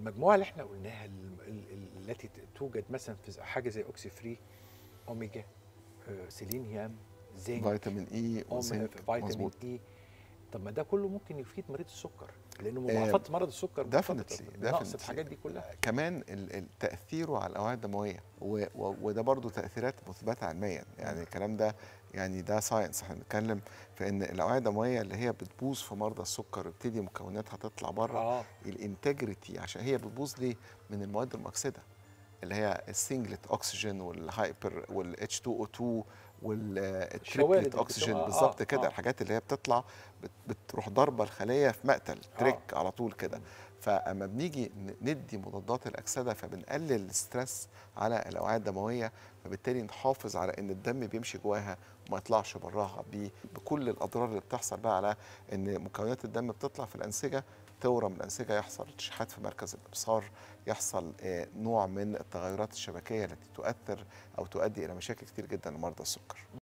المجموعه اللي احنا قلناها ال- ال- ال- التي توجد مثلا في حاجه زي اوكسي فري اوميجا آه، سيلينيوم زنك فيتامين اي أوم- وزنك فيتامين مظبوط اي طب ما ده كله ممكن يفيد مريض السكر لانه آه، مضاعفات مرض السكر definitely، نقص definitely. الحاجات دي كلها كمان ال- ال- تاثيره على الاوعيه الدمويه و- و- وده برضو تاثيرات مثبته علميا يعني الكلام ده يعني ده ساينس احنا بنتكلم في ان الاوعيه الدمويه اللي هي بتبوظ في مرضى السكر ويبتدي مكوناتها تطلع بره اه الانتجريتي عشان هي بتبوظ ليه من المواد المؤكسده اللي هي السنجلت اكسجين والهايبر والاتش 2 او 2 الشوارد والتريبلت اللي اكسجين بتبقى- بالظبط آه، كده آه. الحاجات اللي هي بتطلع بت- بتروح ضربه الخليه في مقتل تريك على طول كده فاما بنيجي ن- ندي مضادات الاكسده فبنقلل الستريس على الاوعيه الدمويه فبالتالي نحافظ على ان الدم بيمشي جواها وما يطلعش براها ب- بكل الاضرار اللي بتحصل بقى على ان مكونات الدم بتطلع في الانسجه تورم الانسجه يحصل اشحات في مركز الابصار يحصل آه، نوع من التغيرات الشبكيه التي تؤثر او تؤدي الى مشاكل كتير جدا لمرضى السكر